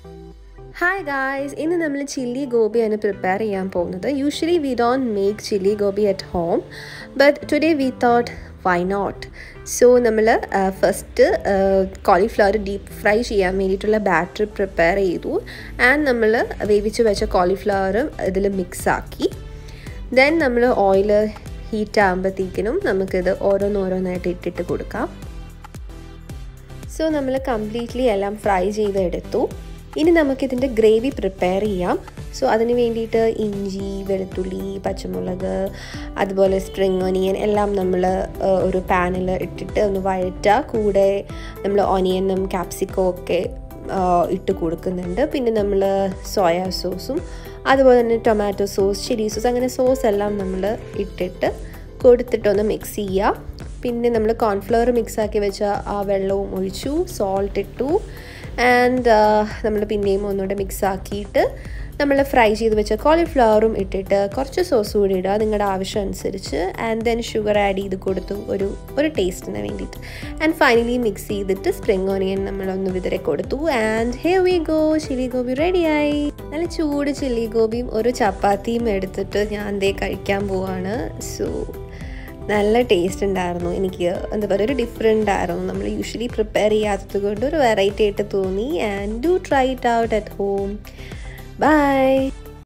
hi guys ഇന്ന് നമ്മൾ chilli ഗോബിയാണ് prepare ചെയ്യാൻ പോകുന്നത് usually we don't make chilli gobi at home but today we thought why not so നമ്മൾ first cauliflower deep fry ചെയ്യാൻ വേണ്ടിയിട്ടുള്ള batter prepare ചെയ്തു ആൻഡ് നമ്മൾ വേവിച്ച് വെച്ച കോളിഫ്ലവറും ഇതിൽ മിക്സ് ആക്കി ദെൻ നമ്മൾ ഓയിൽ ഹീറ്റ് ആകുമ്പോഴത്തേക്കിനും നമുക്കിത് ഓരോന്നോരോന്നായിട്ട് ഇട്ടിട്ട് കൊടുക്കാം സോ നമ്മൾ കംപ്ലീറ്റ്ലി എല്ലാം ഫ്രൈ ചെയ്തെടുത്തു ഇനി നമുക്കിതിൻ്റെ ഗ്രേവി പ്രിപ്പയർ ചെയ്യാം സോ അതിന് വേണ്ടിയിട്ട് ഇഞ്ചി വെളുത്തുള്ളി പച്ചമുളക് അതുപോലെ സ്പ്രിങ് ഒനിയൻ എല്ലാം നമ്മൾ ഒരു പാനിൽ ഇട്ടിട്ട് ഒന്ന് വഴറ്റുക കൂടെ നമ്മൾ ഒനിയനും ക്യാപ്സിക്കോ ഒക്കെ ഇട്ട് കൊടുക്കുന്നുണ്ട് പിന്നെ നമ്മൾ സോയാ സോസും അതുപോലെ തന്നെ ടൊമാറ്റോ സോസ് ചില്ലി സോസ് അങ്ങനെ സോസ് എല്ലാം നമ്മൾ ഇട്ടിട്ട് കൊടുത്തിട്ടൊന്ന് മിക്സ് ചെയ്യുക പിന്നെ നമ്മൾ കോൺഫ്ലവർ മിക്സാക്കി വെച്ച ആ വെള്ളവും ഒഴിച്ചു സോൾട്ട് ഇട്ടു ആൻഡ് നമ്മൾ പിന്നെയും ഒന്നുകൂടെ മിക്സ് ആക്കിയിട്ട് നമ്മൾ ഫ്രൈ ചെയ്ത് വെച്ച കോളിഫ്ലവറും ഇട്ടിട്ട് കുറച്ച് സോസ് കൂടി ഇടുക നിങ്ങളുടെ ആവശ്യം അനുസരിച്ച് ആൻഡ് ദെൻ ഷുഗർ ആഡ് ചെയ്ത് കൊടുത്തു ഒരു ഒരു ടേസ്റ്റിന് വേണ്ടിയിട്ട് ആൻഡ് ഫൈനലി മിക്സ് ചെയ്തിട്ട് സ്പ്രിങ് ഓണിയൻ നമ്മളൊന്ന് വിതരെ കൊടുത്തു and hey we go chilli gobi റെഡിയായി നല്ല ചൂട് ചില്ലി ഗോബിയും ഒരു ചപ്പാത്തിയും എടുത്തിട്ട് ഞാൻ ദേ കഴിക്കാൻ പോവാണ് സോ നല്ല ടേസ്റ്റ് ഉണ്ടായിരുന്നു എനിക്ക് എന്താ പറയുക ഒരു ഡിഫറെൻ്റ് ആയിരുന്നു നമ്മൾ യൂഷ്വലി പ്രിപ്പയർ ചെയ്യാത്തത് കൊണ്ട് ഒരു വെറൈറ്റി ആയിട്ട് തോന്നി and do try it out at home by